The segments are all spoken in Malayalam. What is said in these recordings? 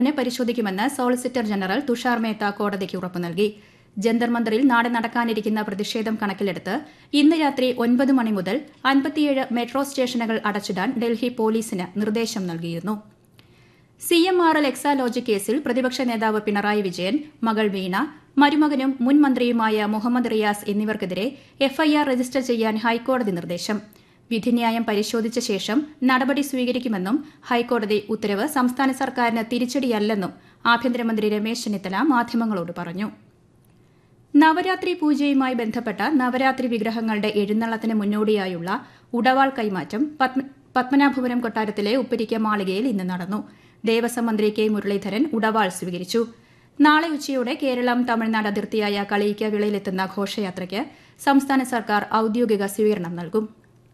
നെ പരിശോധിക്കുമെന്ന് സോളിസിറ്റർ ജനറൽ തുഷാർ മേത്ത കോടതിക്ക് ഉറപ്പു നൽകി ജന്തർ മന്ദറിൽ നാളെ നടക്കാനിരിക്കുന്ന പ്രതിഷേധം കണക്കിലെടുത്ത് ഇന്ന് രാത്രി ഒൻപത് മണി മുതൽ അൻപത്തിയേഴ് മെട്രോ സ്റ്റേഷനുകൾ അടച്ചിടാൻ ഡൽഹി പോലീസിന് നിർദ്ദേശം നൽകിയിരുന്നു C M R L Exalogic കേസിൽ പ്രതിപക്ഷ നേതാവ് പിണറായി വിജയൻ മകൾ വീണ മരുമകനും മുൻ മന്ത്രിയുമായ മുഹമ്മദ് റിയാസ് എന്നിവർക്കെതിരെ എഫ്ഐആർ രജിസ്റ്റർ ചെയ്യാൻ ഹൈക്കോടതി നിർദ്ദേശം വിധിന്യായം പരിശോധിച്ച ശേഷം നടപടി സ്വീകരിക്കുമെന്നും ഹൈക്കോടതി ഉത്തരവ് സംസ്ഥാന സർക്കാരിന് തിരിച്ചടിയല്ലെന്നും ആഭ്യന്തരമന്ത്രി രമേശ് ചെന്നിത്തല മാധ്യമങ്ങളോട് പറഞ്ഞു നവരാത്രി പൂജയുമായി ബന്ധപ്പെട്ട നവരാത്രി വിഗ്രഹങ്ങളുടെ എഴുന്നള്ളത്തിന് മുന്നോടിയായുള്ള ഉടവാൾ കൈമാറ്റം പത്മ- പത്മനാഭപുരം കൊട്ടാരത്തിലെ ഉപ്പരിക്ക മാളികയിൽ ഇന്ന് നടന്നു ദേവസ്വം മന്ത്രി കെ മുരളീധരൻ ഉടവാൾ സ്വീകരിച്ചു നാളെ ഉച്ചയോടെ കേരളം തമിഴ്നാട് അതിർത്തിയായ കളിയിക്ക വിളയിലെത്തുന്ന ഘോഷയാത്രയ്ക്ക് സംസ്ഥാന സർക്കാർ ഔദ്യോഗിക സ്വീകരണം നൽകും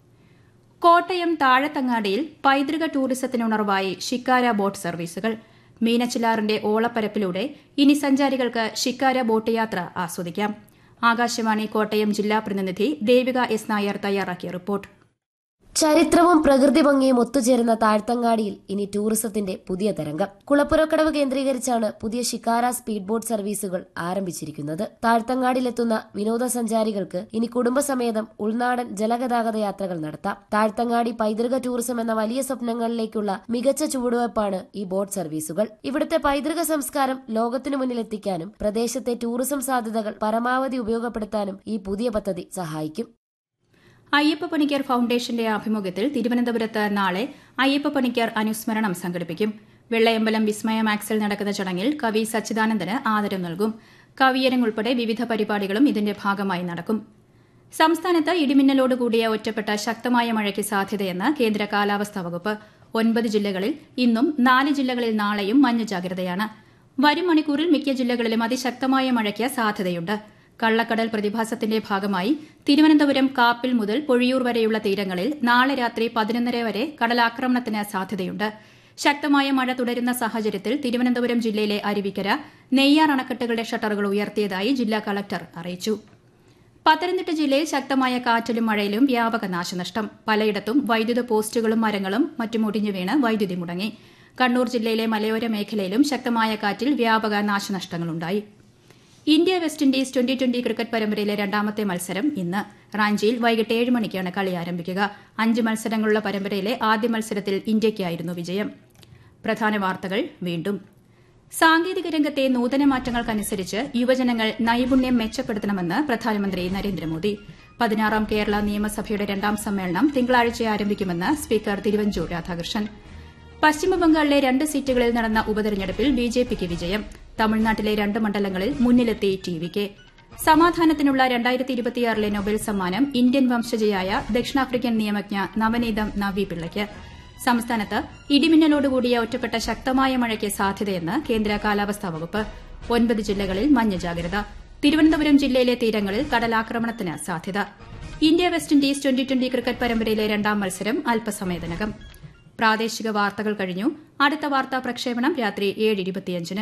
കോട്ടയം താഴത്തങ്ങാടിയിൽ പൈതൃക ടൂറിസത്തിനുണർവായി ഷിക്കാര ബോട്ട് സർവീസുകൾ മീനച്ചിലാറിന്റെ ഓളപ്പരപ്പിലൂടെ ഇനി സഞ്ചാരികൾക്ക് ഷിക്കാര ബോട്ട് യാത്ര ആസ്വദിക്കാം ആകാശവാണി കോട്ടയം ജില്ലാ പ്രതിനിധി ദേവിക എസ് നായർ തയ്യാറാക്കിയ റിപ്പോർട്ട് ചരിത്രവും പ്രകൃതി ഭംഗിയും ഒത്തുചേരുന്ന താഴ്ത്തങ്ങാടിയിൽ ഇനി ടൂറിസത്തിന്റെ പുതിയ തരംഗം കുളപ്പുറക്കടവ് കേന്ദ്രീകരിച്ചാണ് പുതിയ ഷിക്കാര സ്പീഡ് ബോട്ട് സർവീസുകൾ ആരംഭിച്ചിരിക്കുന്നത് താഴ്ത്തങ്ങാടിയിലെത്തുന്ന വിനോദസഞ്ചാരികൾക്ക് ഇനി കുടുംബസമേതം ഉൾനാടൻ ജലഗതാഗത യാത്രകൾ നടത്താം താഴ്ത്തങ്ങാടി പൈതൃക ടൂറിസം എന്ന വലിയ സ്വപ്നങ്ങളിലേക്കുള്ള മികച്ച ചുവടുവയ്പ്പാണ് ഈ ബോട്ട് സർവീസുകൾ ഇവിടുത്തെ പൈതൃക സംസ്കാരം ലോകത്തിനു മുന്നിലെത്തിക്കാനും പ്രദേശത്തെ ടൂറിസം സാധ്യതകൾ പരമാവധി ഉപയോഗപ്പെടുത്താനും ഈ പുതിയ പദ്ധതി സഹായിക്കും അയ്യപ്പ പണിക്കർ ഫൌണ്ടേഷന്റെ ആഭിമുഖ്യത്തിൽ തിരുവനന്തപുരത്ത് നാളെ അയ്യപ്പ പണിക്കർ അനുസ്മരണം സംഘടിപ്പിക്കും വെള്ളയമ്പലം വിസ്മയ മാക്സിൽ നടക്കുന്ന ചടങ്ങിൽ കവി സച്ചിദാനന്ദന് ആദരം നൽകും കവിയരങ്ങ് ഉൾപ്പെടെ വിവിധ പരിപാടികളും ഇതിന്റെ ഭാഗമായി നടക്കും സംസ്ഥാനത്ത് ഇടിമിന്നലോടുകൂടിയ ഒറ്റപ്പെട്ട ശക്തമായ മഴയ്ക്ക് സാധ്യതയെന്ന് കേന്ദ്ര കാലാവസ്ഥാ വകുപ്പ് ഒൻപത് ജില്ലകളിൽ ഇന്നും നാല് ജില്ലകളിൽ നാളെയും മഞ്ഞ ജാഗ്രതയാണ് വരും മണിക്കൂറിൽ മിക്ക ജില്ലകളിലും അതിശക്തമായ മഴയ്ക്ക് സാധ്യതയുണ്ട് കള്ളക്കടൽ പ്രതിഭാസത്തിന്റെ ഭാഗമായി തിരുവനന്തപുരം കാപ്പിൽ മുതൽ പൊഴിയൂർ വരെയുള്ള തീരങ്ങളിൽ നാളെ രാത്രി പതിനൊന്നര വരെ കടലാക്രമണത്തിന് സാധ്യതയുണ്ട് ശക്തമായ മഴ തുടരുന്ന സാഹചര്യത്തിൽ തിരുവനന്തപുരം ജില്ലയിലെ അരുവിക്കര നെയ്യാർ അണക്കെട്ടുകളുടെ ഷട്ടറുകൾ ഉയർത്തിയതായി ജില്ലാ കളക്ടർ അറിയിച്ചു പത്തനംതിട്ട ജില്ലയിൽ ശക്തമായ കാറ്റിലും മഴയിലും വ്യാപക നാശനഷ്ടം പലയിടത്തും വൈദ്യുത പോസ്റ്റുകളും മരങ്ങളും മറ്റും ഒടിഞ്ഞു വീണ് വൈദ്യുതി മുടങ്ങി കണ്ണൂർ ജില്ലയിലെ മലയോര മേഖലയിലും ശക്തമായ കാറ്റിൽ വ്യാപക നാശനഷ്ടങ്ങളുണ്ടായി India West Indies twenty twenty cricket പരമ്പരയിലെ രണ്ടാമത്തെ മത്സരം ഇന്ന് റാഞ്ചിയിൽ വൈകിട്ട് ഏഴ് മണിക്കാണ് കളി ആരംഭിക്കുക അഞ്ച് മത്സരങ്ങളുള്ള പരമ്പരയിലെ ആദ്യ മത്സരത്തിൽ ഇന്ത്യയ്ക്കായിരുന്നു വിജയം പ്രധാന വാർത്തകൾ വീണ്ടും സാങ്കേതിക രംഗത്തെ നൂതന മാറ്റങ്ങൾക്കനുസരിച്ച് യുവജനങ്ങൾ നൈപുണ്യം മെച്ചപ്പെടുത്തണമെന്ന് പ്രധാനമന്ത്രി നരേന്ദ്രമോദി പതിനാറാം കേരള നിയമസഭയുടെ രണ്ടാം സമ്മേളനം തിങ്കളാഴ്ച ആരംഭിക്കുമെന്ന് സ്പീക്കർ തിരുവഞ്ചൂർ രാധാകൃഷ്ണൻ പശ്ചിമബംഗാളിലെ രണ്ട് സീറ്റുകളിൽ നടന്ന ഉപതെരഞ്ഞെടുപ്പിൽ ബിജെപിക്ക് വിജയം തമിഴ്നാട്ടിലെ രണ്ട് മണ്ഡലങ്ങളിൽ മുന്നിലെത്തി ടി വി കെ സമാധാനത്തിനുള്ള രണ്ടായിരത്തി ഇരുപത്തിയാറിലെ നൊബേൽ സമ്മാനം ഇന്ത്യൻ വംശജയായ ദക്ഷിണാഫ്രിക്കൻ നിയമജ്ഞ നവനീതം നവി പിള്ളയ്ക്ക് സംസ്ഥാനത്ത് ഇടിമിന്നലോടുകൂടിയ ഒറ്റപ്പെട്ട ശക്തമായ മഴയ്ക്ക് സാധ്യതയെന്ന് കേന്ദ്ര കാലാവസ്ഥാ വകുപ്പ് ഒൻപത് ജില്ലകളിൽ മഞ്ഞ ജാഗ്രത തിരുവനന്തപുരം ജില്ലയിലെ തീരങ്ങളിൽ കടലാക്രമണത്തിന് സാധ്യത India West Indies twenty twenty cricket പരമ്പരയിലെ രണ്ടാം മത്സരം അല്പസമയത്തിനകം പ്രാദേശിക വാർത്തകൾ കഴിഞ്ഞു അടുത്ത വാർത്താ പ്രക്ഷേപണം രാത്രി ഏഴ് ഇരുപത്തിയഞ്ചിന്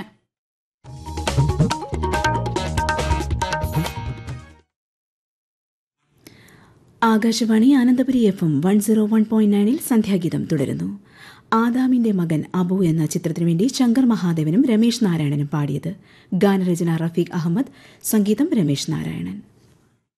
Akashvani Anandapuri F M one zero one point നയനിൽ സന്ധ്യാഗീതം തുടരുന്നു ആദാമിന്റെ മകൻ അബു എന്ന ചിത്രത്തിനു വേണ്ടി ശങ്കർ മഹാദേവനും രമേശ് നാരായണനും പാടിയത് ഗാനരചന റഫീഖ് അഹമ്മദ് സംഗീതം രമേശ് നാരായണൻ